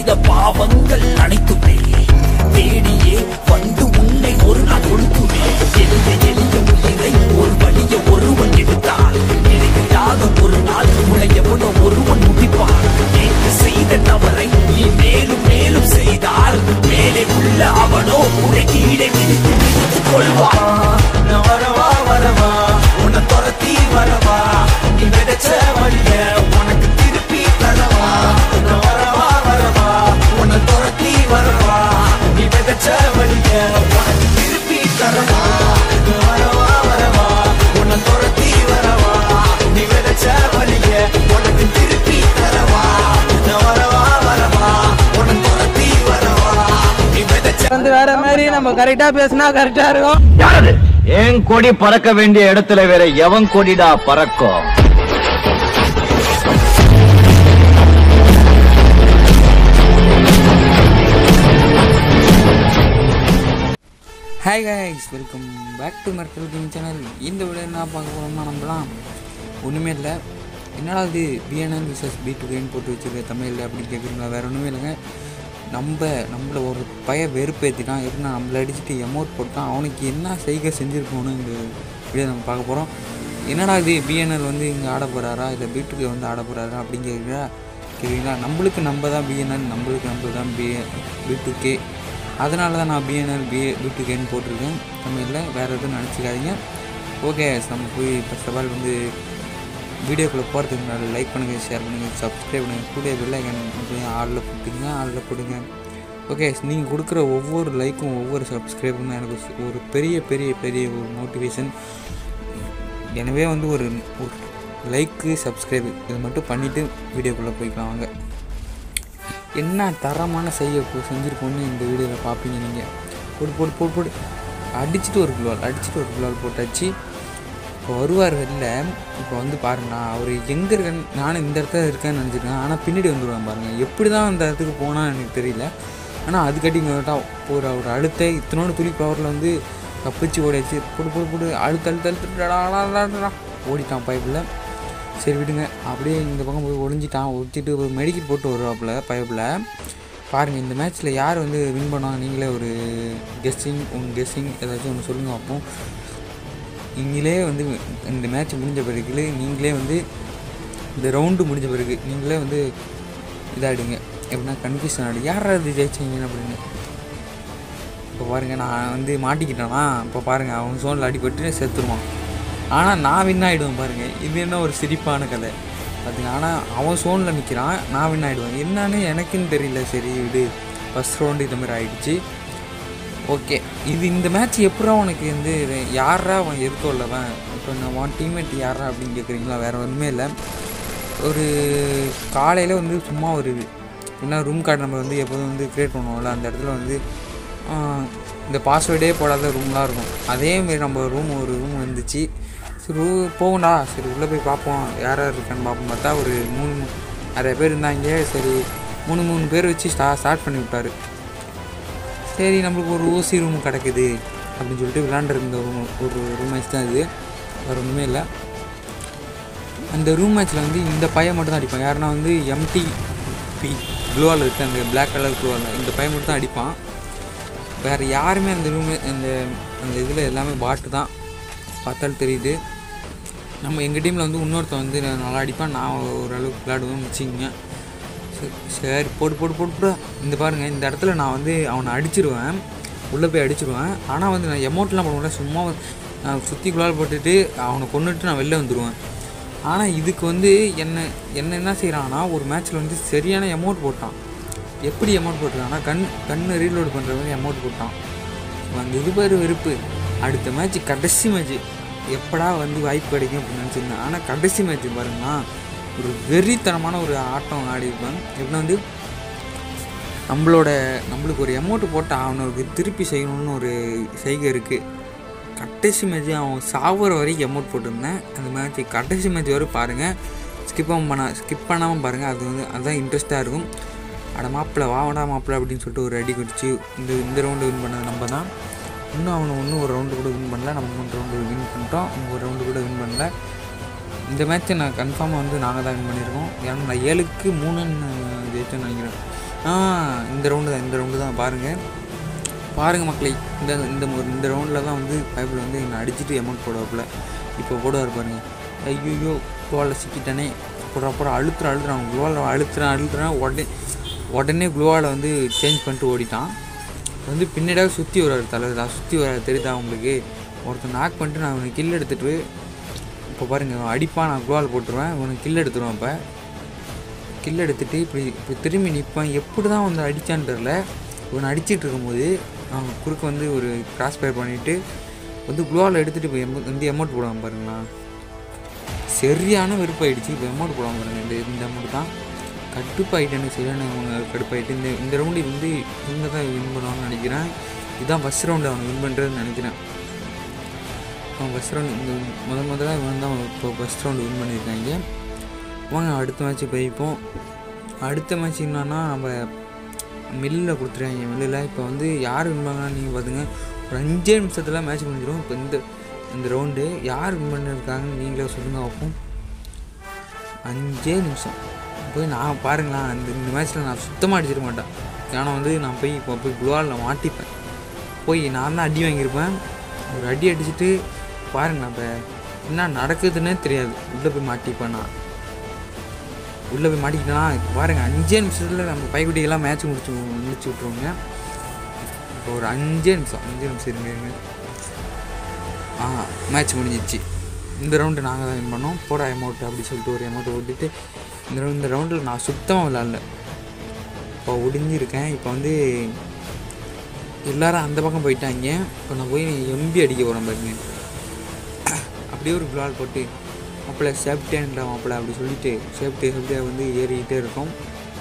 செய்த பாவங்கள் அனைத்துமே தேடியே வந்து உன்னை ஒரு நாள் ஒழுக்குமே எளிய எளிய உயிரை ஒரு வழிய ஒருவன் எடுத்தால் இணையாக ஒரு நாள் உன்னை எவனோ ஒருவன் முடிப்பான் நேற்று செய்த தவறை நீ மேலும் மேலும் செய்தால் மேலே உள்ள அவனோ உன்னை கீழே மிதித்து மிதித்து கொள்வான் நான் வரவா வரவா உன்னை துரத்தி வரவா நீ விதைச்ச வழிய உனக்கு திருப்பி தரவா நான் வரவா வரவா உன்னை துரத்தி வரவா நீ விதைச்ச வழிய உனக்கு திருப்பி தரவா நான் வரவா வரவா உன்னை துரத்தி வரவா நீ விதைச்ச வழிய உனக்கு திருப்பி தரவா நான் வரவா வரவா உன்னை துரத்தி வரவா நீ விதைச்ச வந்து வேற மாதிரி நம்ம கரெக்டா பேசினா கரெக்டா இருக்கும் யாரது என் கொடி பறக்க வேண்டிய இடத்துல வேற எவன் கொடிடா பறக்கும் hi guys welcome back to Mortal game channel இந்த வீடியோ என்ன பார்க்க போகிறோம்னா நம்மலாம் ஒன்றுமே இல்லை என்னடா இது பிஎன்என் விசஸ் பி டு கேன் போட்டு வச்சுருக்க தமிழில் அப்படின்னு கேட்குறீங்களா வேறு ஒன்றுமே இல்லைங்க நம்ம நம்மளை ஒரு பய வெறுப்பேற்றிட்டான் எப்படின்னா நம்மளை அடிச்சுட்டு எமௌண்ட் போட்டான் அவனுக்கு என்ன செய்கை செஞ்சுருக்கோன்னு இந்த வீடியோ நம்ம பார்க்க போகிறோம் என்னடா இது பிஎன்எல் வந்து இங்கே ஆட போகிறாரா இல்லை பீட்டுக்கு வந்து ஆட போகிறாரா அப்படின்னு கேட்குறா கேட்குறீங்களா நம்மளுக்கு நம்ம தான் பிஎன்எல் நம்மளுக்கு நம்ம தான் பி பி டூ கே அதனால தான் நான் பிஎன்எல் பி பியூட்டி கேன் போட்டிருக்கேன் தமிழில் வேறு எதுவும் நினச்சிக்காதீங்க ஓகே நம்ம போய் ஃபர்ஸ்ட் ஆஃப் ஆல் வந்து வீடியோக்குள்ளே போகிறதுக்கு முன்னாடி லைக் பண்ணுங்கள் ஷேர் பண்ணுங்கள் சப்ஸ்கிரைப் பண்ணுங்கள் கூட பெல்லைக்கன் போய் ஆளில் போட்டுங்க ஆளில் போடுங்க ஓகே நீங்கள் கொடுக்குற ஒவ்வொரு லைக்கும் ஒவ்வொரு சப்ஸ்கிரைபும் எனக்கு சு- ஒரு பெரிய பெரிய பெரிய ஒரு மோட்டிவேஷன் எனவே வந்து ஒரு ஒரு லைக்கு சப்ஸ்கிரைபு இது மட்டும் பண்ணிவிட்டு வீடியோக்குள்ளே போய்க்கலாம் வாங்க என்ன தரமான செய்ய செஞ்சுருக்கோன்னு இந்த வீடியோவில் பார்ப்பீங்க நீங்கள் போடு போடு போடு போடு அடிச்சுட்டு ஒரு குள்வால் அடிச்சுட்டு ஒரு குள்வால் போட்டாச்சு இப்போ வருவார் வெளில இப்போ வந்து பாருங்கண்ணா அவர் எங்கே இருக்கேன்னு நானும் இந்த இடத்துல இருக்கேன்னு நினச்சிருக்கேன் ஆனால் பின்னாடி வந்துடுவேன் பாருங்கள் எப்படி தான் அந்த இடத்துக்கு போனான்னு எனக்கு தெரியல ஆனால் அதுக்காட்டி இங்கே ஒரு ஒரு அழுத்த இத்தனோட துளி பவரில் வந்து தப்பிச்சு ஓடியாச்சு போடு போடு போடு அழுத்த அழுத்த அழுத்து ஓடிட்டான் பைப்பில் சரி விடுங்க அப்படியே இந்த பக்கம் போய் ஒளிஞ்சிட்டான் ஒழிச்சிட்டு ஒரு மெடிக்கல் போட்டு வருவாப்புல பைப்பில் பாருங்கள் இந்த மேட்ச்சில் யார் வந்து வின் பண்ணுவாங்க நீங்களே ஒரு கெஸ்ஸிங் உங்கள் கெஸ்ஸிங் ஏதாச்சும் ஒன்று சொல்லுங்கள் அப்போ நீங்களே வந்து இந்த மேட்ச் முடிஞ்ச பிறகு நீங்களே வந்து இந்த ரவுண்டு முடிஞ்ச பிறகு நீங்களே வந்து இதாகிடுங்க எப்படின்னா கன்ஃபியூஷன் ஆகிடு யார் அது ஜெயிச்சிங்க அப்படின்னு இப்போ பாருங்கள் நான் வந்து மாட்டிக்கிட்டேனா இப்போ பாருங்கள் அவன் சோனில் அடிபட்டு செத்துருவான் ஆனால் நான் வின் ஆகிடுவேன் பாருங்கள் இது என்ன ஒரு சிரிப்பான கதை பார்த்தீங்க ஆனால் அவன் சோனில் நிற்கிறான் நான் வின் ஆகிடுவேன் என்னன்னு எனக்குன்னு தெரியல சரி விடு ஃபஸ்ட் ரவுண்டு இந்த மாதிரி ஆயிடுச்சு ஓகே இது இந்த மேட்ச் எப்படா உனக்கு வந்து யாரா அவன் எதுக்கோ இல்லவன் இப்போ நான் உன் டீம்மேட் யாரா அப்படின்னு கேட்குறீங்களா வேறு ஒன்றுமே இல்லை ஒரு காலையில் வந்து சும்மா ஒரு என்ன ரூம் கார்டு நம்ம வந்து எப்போதும் வந்து க்ரியேட் பண்ணுவோம்ல அந்த இடத்துல வந்து ஆஹ், இந்த பாஸ்வேர்டே போடாத ரூம்லாம் இருக்கும் அதேமாரி நம்ம ரூம் ஒரு ரூம் வந்துச்சு சரி ரூ- போகண்டா சரி உள்ளே போய் பார்ப்போம் யார் யார் இருக்கான்னு பார்ப்போம் பார்த்தா ஒரு மூணு மூ- நிறைய பேர் இருந்தாங்க சரி மூணு மூணு பேர் வச்சு ஸ்டா ஸ்டார்ட் பண்ணி விட்டாரு சரி நம்மளுக்கு ஒரு ஓசி ரூம் கிடக்குது அப்படின்னு சொல்லிட்டு விளாண்டுருந்த ரூம் ஒரு ரூம் மேட்ச் தான் இது வேறு ஒன்றுமே இல்லை அந்த ரூம் மேட்ச்சில் வந்து இந்த பையன் மட்டும் தான் அடிப்பான் யாருன்னா வந்து எம்டி பி க்ளோவால் இருக்குது அந்த Black கலர் க்ளோவால் இந்த பையன் மட்டும் தான் அடிப்பான் வேறு யாருமே அந்த ரூமு அந்த அந்த இதில் எல்லாமே பாட்டு தான் பார்த்தாலும் தெரியுது நம்ம எங்கள் டீமில் வந்து இன்னொருத்தன் வந்து நல்லா அடிப்பான் நான் ஓரளவுக்கு விளாடுவேன் வச்சுக்கிங்க சரி, சரி போடு போடு போடு போடு இந்த பாருங்க இந்த இடத்துல நான் வந்து அவனை அடிச்சிருவேன் உள்ளே போய் அடிச்சிருவேன் ஆனால் வந்து நான் எமௌண்ட்லாம் போட மாட்டேன் சும்மா நான் சுற்றி குழால் போட்டுட்டு அவனை கொண்டுட்டு நான் வெளில வந்துடுவேன் ஆனால் இதுக்கு வந்து என்ன என்ன என்ன செய்கிறான்னா ஒரு மேட்ச்சில் வந்து சரியான அமௌண்ட் போட்டான் எப்படி அமௌண்ட் போட்டிருக்கான்னா கண் கண்ணை ரீலோடு பண்ணுற மாதிரி அமௌண்ட் போட்டான் அந்த இது பேர் வெறுப்பு அடுத்த மேட்ச் கடைசி மேட்ச் எப்படா வந்து வாய்ப்பு கிடைக்கும் அப்படின்னு நினச்சிருந்தேன் ஆனால் கடைசி மேட்ச் பாருங்களா ஒரு வெறித்தனமான ஒரு ஆட்டம் ஆடிருப்பேன் எப்படின்னா வந்து நம்மளோட நம்மளுக்கு ஒரு அமௌண்ட் போட்டு அவனுக்கு திருப்பி செய்யணும்னு ஒரு செய்கை இருக்குது கடைசி மேட்ச் அவன் சாவுற வரைக்கும் அமௌண்ட் போட்டிருந்தேன் அந்த மேட்ச் கடைசி மேட்ச் வரை பாருங்கள் ஸ்கிப் பண்ண ஸ்கிப் பண்ணாமல் பாருங்கள் அது வந்து அதுதான் இன்ட்ரெஸ்ட்டாக இருக்கும் அட மாப்பிள்ள வாடா மாப்பிள்ள அப்படின்னு சொல்லிட்டு ஒரு அடி குடிச்சு இந்த இந்த ரவுண்டு வின் பண்ணது நம்ம தான் இன்னும் அவனை இன்னும் ஒரு ரவுண்டு கூட வின் பண்ணல நம்ம மூணு ரவுண்டு வின் பண்ணிட்டோம் அவங்க ஒரு ரவுண்டு கூட வின் பண்ணல இந்த மேட்ச்சை நான் கன்ஃபார்மாக வந்து நாங்கள் தான் வின் பண்ணியிருக்கோம் ஏன்னா நான் ஏழுக்கு மூணுன்னு ஜெயிச்சேன்னு நினைக்கிறேன் ஆ இந்த ரவுண்டு தான் இந்த ரவுண்டு தான் பாருங்கள் பாருங்கள் மக்களே இந்த இந்த ஒரு இந்த ரவுண்டில் தான் வந்து பைப்பில் வந்து என்னை அடிச்சுட்டு அமௌண்ட் போடுவாப்புல இப்போ போடுவார் பாருங்க ஐயோ குளோவில் சிக்கிட்டானே போடுற அப்புறம் அழுத்துறேன் அழுத்துறான் குளோவில் அழுத்துறேன் அழுத்துறேன் உடனே உடனே குளோவில் வந்து சேஞ்ச் பண்ணிட்டு ஓடிட்டான் வந்து பின்னாடியாக சுற்றி வர்றாரு தலைவர் தான் சுற்றி வர தெரியுதா உங்களுக்கு ஒருத்தன் நாக் பண்ணிட்டு நான் அவனுக்கு கில் எடுத்துட்டு இப்போ பாருங்க அவன் அடிப்பான் நான் குளோவில் போட்டுருவேன் இவனுக்கு கில் எடுத்துருவேன் இப்போ கில் எடுத்துட்டு இப்படி இப்படி திரும்பி நிற்பான் எப்படி தான் வந்து அடித்தான்னு தெரில இவனை அடிச்சிட்டு இருக்கும்போது அவன் குறுக்க வந்து ஒரு கிராஸ் ஃபயர் பண்ணிவிட்டு வந்து குளோவில் எடுத்துகிட்டு இப்போ எமௌ வந்து அமௌண்ட் போடுவான் பாருங்களா சரியான வெறுப்பாயிடுச்சு இப்போ அமௌண்ட் போடுவான் பாருங்க இந்த இந்த அமௌண்ட் தான் கடுப்பாயிட்டு எனக்கு சரியான கடுப்பாயிட்டு இந்த இந்த ரவுண்டு வந்து இவங்க தான் வின் பண்ணுவாங்கன்னு நினைக்கிறேன் இதுதான் ஃபஸ்ட் ரவுண்டு அவன் வின் பண்ணுறதுன்னு நினைக்கிறேன் அவன் ஃபஸ்ட் ரவுண்டு இந்த முதல் முதல்ல இவன் தான் இப்போ ஃபஸ்ட் ரவுண்டு வின் பண்ணியிருக்காங்க வாங்க அடுத்த மேட்ச்சு போய்ப்போம் அடுத்த மேட்ச் என்னன்னா நம்ம மில்லில் கொடுத்துருக்காங்க மில்லில் இப்போ வந்து யார் வின் பண்ணாங்கன்னு நீங்கள் பார்த்துங்க ஒரு அஞ்சே நிமிஷத்தில் மேட்ச் முடிஞ்சிடும் இப்போ இந்த இந்த ரவுண்டு யார் வின் பண்ணியிருக்காங்கன்னு நீங்களே சொல்லுங்கள் பார்ப்போம் அஞ்சே நிமிஷம் போய் நான் பாருங்களேன் இந்த இந்த மேட்ச்சில் நான் சுத்தமாக அடிச்சிட மாட்டேன் ஏன்னா வந்து நான் போய் இப்போ போய் குளோவில் மாட்டிப்பேன் போய் நான் தான் அடி வாங்கியிருப்பேன் ஒரு அடி அடிச்சுட்டு பாருங்க இப்போ என்ன நடக்குதுன்னே தெரியாது உள்ளே போய் மாட்டிப்பேன் நான் உள்ளே போய் மாட்டிக்கிட்டேன்னா இப்போ பாருங்கள் அஞ்சே நிமிஷத்தில் நம்ம பைக்குட்டிகள்லாம் மேட்ச் முடிச்சு முடிச்சு விட்ருவோங்க இப்போ ஒரு அஞ்சே நிமிஷம் அஞ்சு நிமிஷம் இருங்க இருங்க ஆ மேட்ச் முடிஞ்சிச்சு இந்த ரவுண்டு நாங்கள் தான் வின் பண்ணோம் போட அமௌண்ட் அப்படி சொல்லிட்டு ஒரு அமௌண்ட் ஓட்டிட்டு இந்த ரவுண்ட் இந்த ரவுண்டில் நான் சுத்தமாக விளாட்ல இப்போ ஒடிஞ்சிருக்கேன் இப்போ வந்து எல்லாரும் அந்த பக்கம் போயிட்டாங்க இப்போ நான் போய் எம்பி அடிக்க போகிறேன் பாருங்க அப்படியே ஒரு குளால் போட்டு மாப்பிள்ளை சேஃப்டியான்ற மாப்பிள்ளை அப்படி சொல்லிட்டு சேஃப்டி சேஃப்டியாக வந்து ஏறிக்கிட்டே இருக்கோம்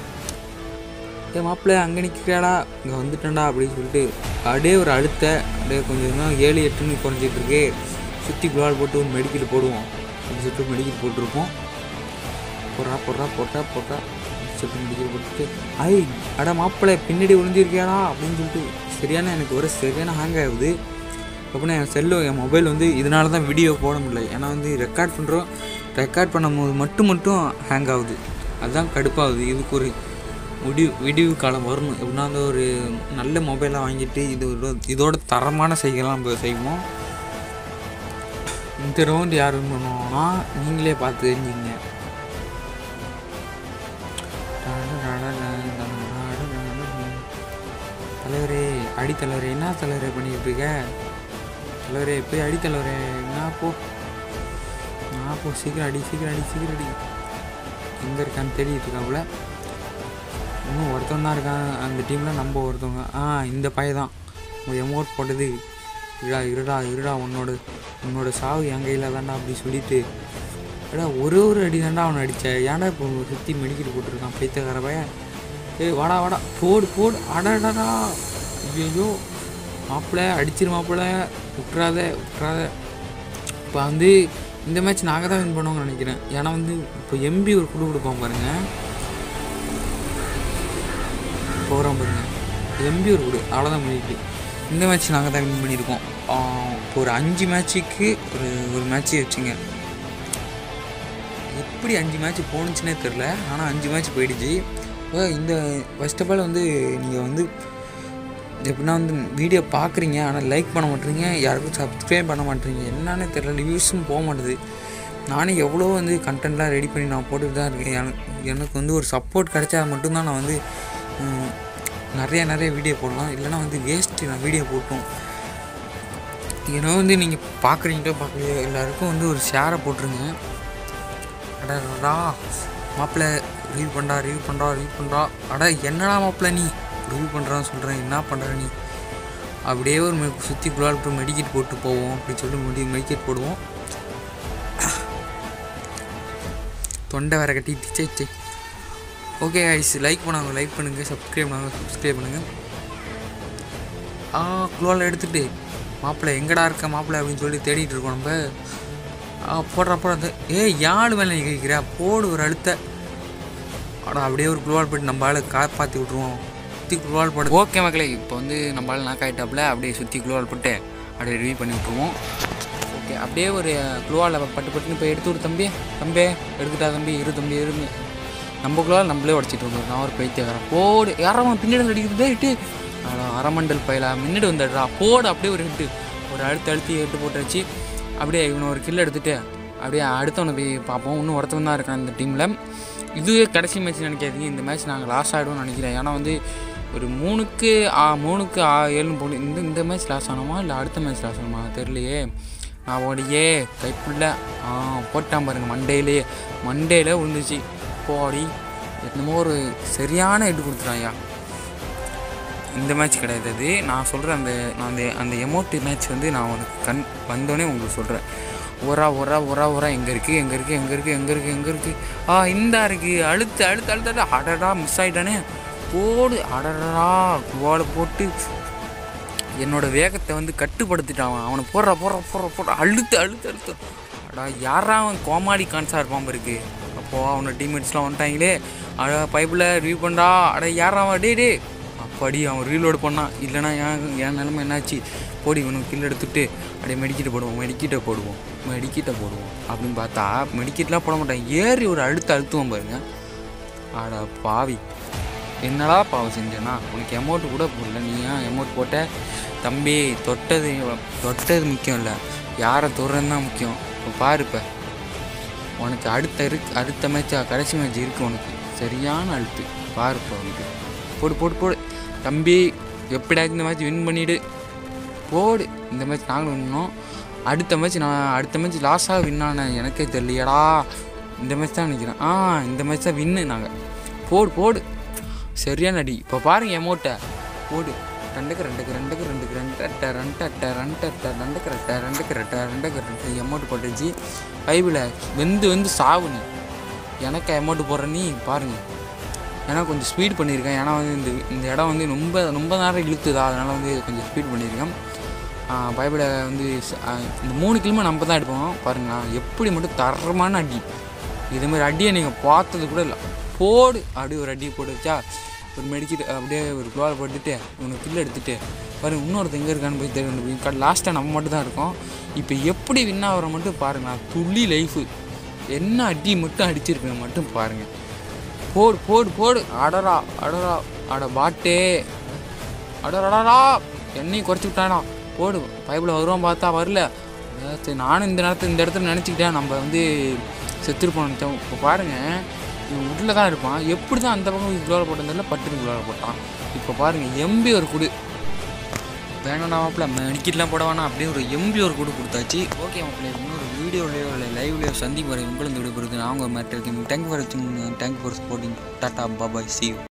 ஏ மாப்பிள்ளை அங்கே நிற்கிறாடா இங்கே வந்துட்டேன்டா அப்படின்னு சொல்லிட்டு அப்படியே ஒரு அழுத்த அப்படியே கொஞ்சம் கொஞ்சம் ஏழு எட்டுன்னு குறைஞ்சிட்டு இருக்கு சுற்றி குளால் போட்டு ஒரு மெடிக்கல் போடுவோம் அப்படின்னு சொல்லிட்டு மெடிக்கல் போட்டிருக்கோம் போடுறா போடுறா போட்டா போட்டா அப்படின்னு சொல்லிட்டு மெடிக்கல் போட்டுட்டு ஐ அட மாப்பிள்ளை பின்னாடி ஒளிஞ்சிருக்கியாடா அப்படின்னு சொல்லிட்டு சரியான எனக்கு ஒரு சரியான ஹேங் ஆகுது அப்படின்னா என் செல்லு என் மொபைல் வந்து இதனால தான் வீடியோ போட முடியல ஏன்னா வந்து ரெக்கார்ட் பண்ணுறோம் ரெக்கார்ட் பண்ணும்போது மட்டும் மட்டும் ஹேங் ஆகுது அதுதான் கடுப்பாகுது இதுக்கு ஒரு முடிவு விடிவு காலம் வரணும் எப்படின்னா வந்து ஒரு நல்ல மொபைலாக வாங்கிட்டு இது ஒரு- இதோட தரமான செய்கலாம் நம்ம செய்வோம் இந்த ரவுண்ட் யார் win பண்ணுவாங்கன்னா நீங்களே பார்த்து தெரிஞ்சுங்க தலைவரே அடி தலைவரே என்ன தலைவரே பண்ணிட்டு இருக்க தலைவரே போய் அடி தலைவரே என்ன போ நான் போ சீக்கிரம் அடி சீக்கிரம் அடி சீக்கிரம் அடி எங்கே இருக்கான்னு தேடிட்டு இருக்காப்புல இன்னும் ஒருத்தன் தான் இருக்கான் அந்த டீமில் நம்ம ஒருத்தவங்க ஆ இந்த பையன் தான் ஒரு எமோட் போட்டது இருடா இருடா இருடா உன்னோட உன்னோட சாவு என் கையில் தான்டா அப்படி சொல்லிட்டு எடா ஒரு ஒரு அடி தான்டா அவனை அடித்தேன் ஏன்டா இப்போ சுற்றி மெடிக்கல் போட்டிருக்கான் பைத்தியக்கார பையன் ஏய் வாடா வாடா போடு போடு அடடடா ஐயோ மாப்பிள்ளை அடிச்சிரு மாப்பிள்ளை விட்றாத விட்றாத இப்போ வந்து இந்த மேட்ச் நாங்கள் தான் வின் பண்ணுவோம்னு நினைக்கிறேன் ஏன்னா வந்து இப்போ எம்பி ஒரு குழு கொடுப்போம் பாருங்க போகிறோம் பாருங்க எம்பி ஒரு குழு அவ்வளோதான் முடியுது இந்த மேட்ச் நாங்கள் தான் வின் பண்ணியிருக்கோம் ஆஹ் இப்போ ஒரு அஞ்சு மேட்ச்சுக்கு ஒரு ஒரு மேட்ச்சு வச்சுங்க எப்படி அஞ்சு மேட்ச் போணுச்சுன்னே தெரில ஆனால் அஞ்சு மேட்ச் போயிடுச்சு இப்போ இந்த ஃபர்ஸ்ட் ஆஃப் ஆல் வந்து நீங்கள் வந்து எப்படின்னா வந்து வீடியோ பார்க்குறீங்க ஆனால் லைக் பண்ண மாட்டேறீங்க யாருக்கும் சப்ஸ்கிரைப் பண்ண மாட்டேறீங்க என்னன்னே தெரில ரிவ்யூஸும் போக மாட்டுது நானே எவ்வளோ வந்து கண்டென்ட்லாம் ரெடி பண்ணி நான் போட்டுட்டு தான் இருக்கேன் எனக்கு எனக்கு வந்து ஒரு சப்போர்ட் கிடைச்சா மட்டும்தான் நான் வந்து ம், நிறைய நிறைய வீடியோ போடலாம் இல்லைன்னா வந்து வேஸ்ட்டு நான் வீடியோ போட்டோம் ஏன்னா வந்து நீங்கள் பார்க்குறீங்களோ பார்க்கலையோ எல்லாருக்கும் வந்து ஒரு ஷேரை போட்டுருங்க அடடா மாப்பிள்ளை ரிவ்யூ பண்ணுறா ரிவ்யூ பண்ணுறா ரிவ்யூ பண்ணுறா அட என்னடா மாப்பிள்ளை நீ ரிவ்யூ பண்ணுறான்னு சொல்கிறேன் என்ன பண்ணுற நீ அப்படியே ஒரு மெ- சுற்றி குழால் விட்டு மெடிக்கெட் போட்டு போவோம் அப்படின்னு சொல்லிட்டு முடி மெடிக்கெட் போடுவோம் தொண்டை வேற கட்டி சே சே ஓகே ஐஸ் லைக் பண்ணாங்க லைக் பண்ணுங்கள் சப்ஸ்கிரைப் பண்ணாங்க சப்ஸ்கிரைப் பண்ணுங்கள் ஆ குளோவில் எடுத்துட்டு மாப்பிள்ளை எங்கடா இருக்க மாப்பிள்ளை அப்படின்னு சொல்லி தேடிட்டு இருக்கோம் நம்ம ஆ போடுறா போடுற ஏய் யாழ் மேலே நீ கேட்குறியா போடு ஒரு அழுத்த அடா அப்படியே ஒரு குளோவால் போட்டு நம்ம ஆளை காப்பாற்றி விட்ருவோம் சுற்றி குளோவால் போட ஓகே மக்களே இப்போ வந்து நம்ம ஆள் நாக் ஆகிட்டாப்புல அப்படியே சுற்றி குளோவால் போட்டு அப்படியே ரிவ்யூ பண்ணி விட்ருவோம் ஓகே அப்படியே ஒரு குழுவால் பட்டு பட்டுன்னு போய் எடுத்து விடு தம்பி தம்பி எடுத்துட்டா தம்பி இரு தம்பி இருந்து நம்ம குழுவால் நம்மளே உடச்சிட்டு வந்துடும் நான் ஒரு பைத்தியக்காரன் போடு யாரும் பின்னாடி அடிக்கிறது இட்டு அரமண்டல் பயில முன்னாடி வந்துடுறா போடு அப்படியே ஒரு ஹிட்டு ஒரு அழுத்து அழுத்தி ஹிட்டு போட்டு வச்சு அப்படியே இவனை ஒரு கில் எடுத்துட்டு அப்படியே அடுத்தவனை போய் பார்ப்போம் இன்னும் ஒருத்தவன் தான் இருக்கான் இந்த டீமில் இதுவே கடைசி மேட்ச் நினைக்காதீங்க இந்த மேட்ச் நாங்கள் லாஸ் ஆகிடுவோம்னு நினைக்கிறேன் ஏன்னா வந்து ஒரு மூணுக்கு ஆ மூணுக்கு ஆ ஏழுன்னு போட்டு இந்த இந்த மேட்ச் லாஸ் ஆனோமா இல்லை அடுத்த மேட்ச் லாஸ் ஆனோமா தெரியலையே நான் ஓடியே கைப்புள்ள ஆ போட்டான் பாருங்க மண்டேலே மண்டேல விழுந்துச்சு போடி என்னமோ ஒரு சரியான எட்டு கொடுத்துட்டாயா இந்த மேட்ச் கிடையாது அது நான் சொல்கிற அந்த நான் அந்த அந்த எமோட்டி மேட்ச் வந்து நான் உனக்கு கண் வந்தோடனே உங்களுக்கு சொல்கிறேன் ஒரா ஒரா ஒரா ஒரா எங்கே இருக்குது எங்கே இருக்குது எங்கே இருக்குது எங்கே இருக்குது எங்கே இருக்குது ஆ இந்தா இருக்குது அழுத்து அழுத்து அழுத்து அடடா மிஸ் ஆகிட்டானே போடு அடடா கோலை போட்டு என்னோட வேகத்தை வந்து கட்டுப்படுத்திட்டான் அவன். அவனை போடுறா போடுறா போடுறா போடுறா அழுத்து அழுத்து அழுத்து அடா யாரா அவன் கோமாளி கான்ஸாக இருப்பான் இருக்கு அப்போது அவனோட டீம்மேட்ஸ்லாம் வந்துட்டாங்களே அட பைப்பில் ரிவ்யூ பண்ணா அட யாரா அவன் டே டே அப்படி அவன் ரீலோடு பண்ணான் இல்லைனா என் என் நிலமை என்னாச்சு போடி இவனுக்கு கில் எடுத்துட்டு அப்படியே மெடிக்கிட்ட போடுவோம் மெடிக்கிட்ட போடுவோம் மெடிக்கிட்ட போடுவோம் அப்படின்னு பார்த்தா மெடிக்கிட்லாம் போட மாட்டான் ஏறி ஒரு அழுத்து அழுத்துவோம் பாருங்க அட பாவி என்னடா பாவம் செஞ்சேன்னா உனக்கு அமௌண்ட் கூட போடல நீ ஏன் அமௌண்ட் போட்ட தம்பி தொட்டது தொட்டது முக்கியம் இல்லை யாரை தொடுறதுன்னு தான் முக்கியம் இப்போ பாரு இப்போ உனக்கு அடுத்த இருக்கு அடுத்த மேட்சா கடைசி மேட்ச் இருக்கு உனக்கு சரியான அழுத்து பாரு இப்போ உனக்கு போடு போடு போடு தம்பி எப்படியாச்சும் இந்த மேட்ச் வின் பண்ணிவிடு போடு இந்த மேட்ச் நாங்களும் வின்னோம் அடுத்த மேட்ச் நான் அடுத்த மேட்ச் லாஸாக வின் ஆனேன் எனக்கே தெரியலையடா இந்த மேட்ச் தான் நினைக்கிறேன் ஆ இந்த மேட்ச் தான் வின்னு நாங்கள் போடு போடு சரியான அடி இப்போ பாருங்க எமௌண்ட்டை போடு ரெண்டுக்கு ரெண்டுக்கு ரெண்டுக்கு ரெண்டுக்கு ரெண்டு அட்டை ரெண்டு அட்டை ரெண்டு அட்டை ரெண்டுக்கு ரெட்டை ரெண்டுக்கு ரெட்டை ரெண்டுக்கு ரெட்டை எமௌண்ட் போட்டுச்சு பைபிளை வெந்து வெந்து சாவு நீ எனக்கு அமௌண்ட் போடுற நீ பாருங்கள் ஏன்னா கொஞ்சம் ஸ்பீட் பண்ணியிருக்கேன் ஏன்னா வந்து இந்த இந்த இடம் வந்து ரொம்ப ரொம்ப நேரம் இழுத்துதா அதனால் வந்து கொஞ்சம் ஸ்பீட் பண்ணியிருக்கேன் பைபிளை வந்து ச- ஆ, இந்த மூணு கிலோமே நம்ம தான் எடுப்போம் பாருங்க நான் எப்படி மட்டும் தரமான அடி இதுமாதிரி அடியை நீங்கள் பார்த்தது கூட இல்லை போடு அப்படியே ஒரு அடி போட்டு வச்சா ஒரு மெடிக்கிட்டு அப்படியே ஒரு குளோவில் போட்டுட்டு இவனுக்கு கில் எடுத்துட்டு பாருங்க இன்னொருத்தன் எங்கே இருக்கான்னு போய் தெரியும் லாஸ்ட்டாக நம்ம மட்டும் தான் இருக்கோம் இப்போ எப்படி வின் ஆகிற மட்டும் பாருங்க நான் துள்ளி லைஃபு என்ன அடி மட்டும் அடிச்சிருப்பேன் மட்டும் பாருங்கள் போடு போடு போடு அடரா அடரா அட பாட்டே அடடடா என்னையும் குறைச்சி விட்டானா போடு பைப்பில் வருவான் பார்த்தா வரல அஹ் சரி நானும் இந்த நேரத்தில் இந்த இடத்துல நினச்சிக்கிட்டேன் நம்ம வந்து செத்துருப்போம் நினச்சோம் இப்போ பாருங்கள் இவன் உள்ள தான் இருப்பான் எப்படி தான் அந்த பக்கம் குளோவில் போட்டதில்ல பட்டுன்னு குளோவில் போட்டான் இப்போ பாருங்கள் எம்பி ஒரு குடு வேணாம் மாப்பிள்ள மெடிக்கிட்லாம் போட வேணாம் அப்படியே ஒரு எம்பி ஒரு கூட கொடுத்தாச்சு ஓகே மாப்பிள்ள இன்னொரு வீடியோலையோ இல்லை லைவ்லையோ சந்திக்கு வரை உங்களுக்கு விடுபடுது நான் உங்கள் மேட்டர் இருக்கேன் தேங்க் ஃபார் வாட்சிங் thank for supporting tata bye bye C